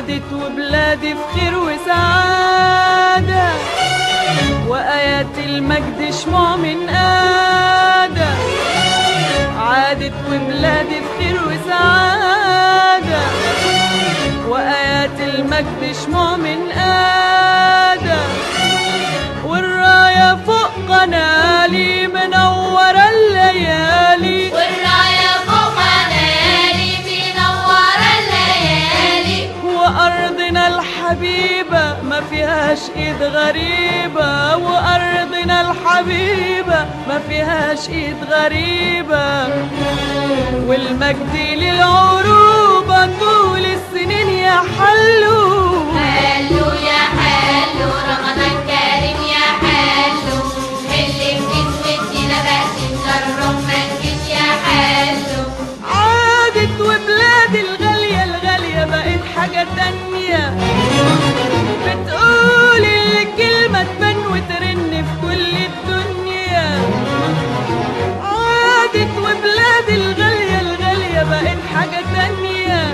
عادت وبلادي في خير وسعادة وآيات المجد شموع من قادة عادت وبلادي في خير وسعادة وآيات المجد شموع من قادة والراية فوق قنالي منورة الليالي والراية فوق ليالي منورة الليالي وأرضنا الحبيبة ما فيهاش إيد غريبة وأرضنا الحبيبة ما فيهاش إيد غريبة والمجد للعروبة طول السنين يا حلو حلو يا حلو رمضان كريم يا حلو اللي بتسمتنا بقت الروح منكش يا حلو عادت وبلادي الغالية الغالية بقت حاجة تانية بتقول الكلمة تبان وترن في كل الدنيا عادت وبلادي الغالية الغالية بقت حاجة تانية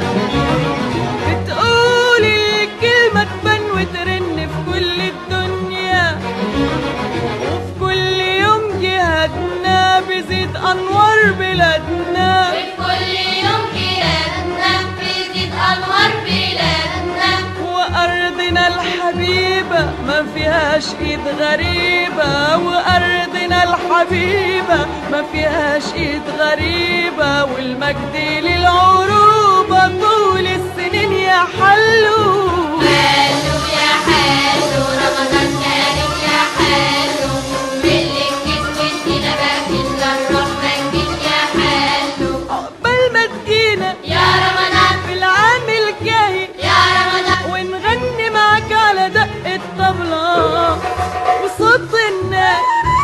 بتقول الكلمة تبان وترن في كل الدنيا وفي كل يوم جهادنا بيزيد أنوار بلادنا في كل يوم جيراننا بتزيد أنوار بلادنا وأرضنا الحبيبة ما فيهاش إيد غريبة وأرضنا الحبيبة ما فيهاش إيد غريبة والمجد للعروبة طول السنين يا حلو حلو يا حلو رمضان كريم يا حلو اللي بتسمتنا بقت الروح منكش يا حلو عقبال ما تجينا يا رمضان في العام الجاي يا رمضان ونغني معاك على دق الطبلة وصوت الناس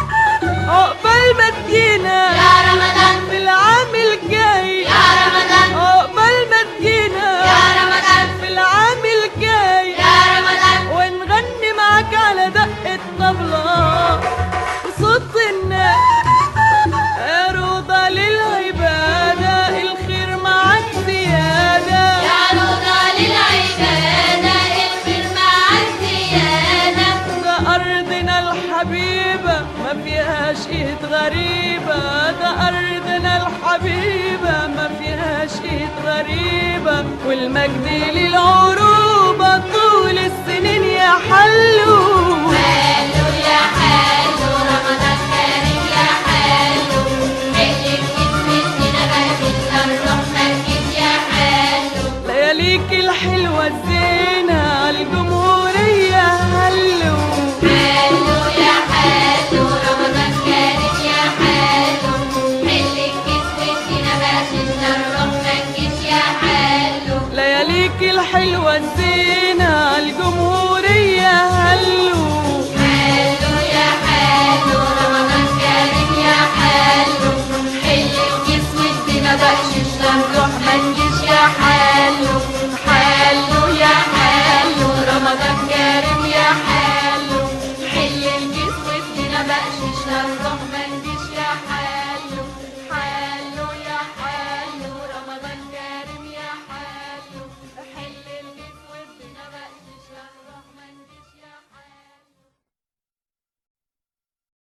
عقبال ما تجينا يا رمضان في العام الجاي يا رمضان عقبال ما تجينا يا رمضان في العام الجاي يا رمضان ونغني معاك على دق الطبلة وصوت الناس يا روضة للعبادة الخير معاك زيادة يا روضة للعبادة الخير مع الزيادة ده أرضنا الحبيبة ما فيهاش إيد غريبة ده أرضنا الحبيبة ما فيهاش إيد غريبة والمجد للعروبة طول السنين يا حلو حلو يا حلو رمضان كريم يا حلو اللي بتسمتنا بقت الروح منكش يا حلو لياليك الحلوة الزينة عالجمهورية هلو حلو يا حلو رمضان كريم يا حلو اللي بتسمتنا بقت الروح منكش يا حلو لياليك الحلوة الزينة عالجمهورية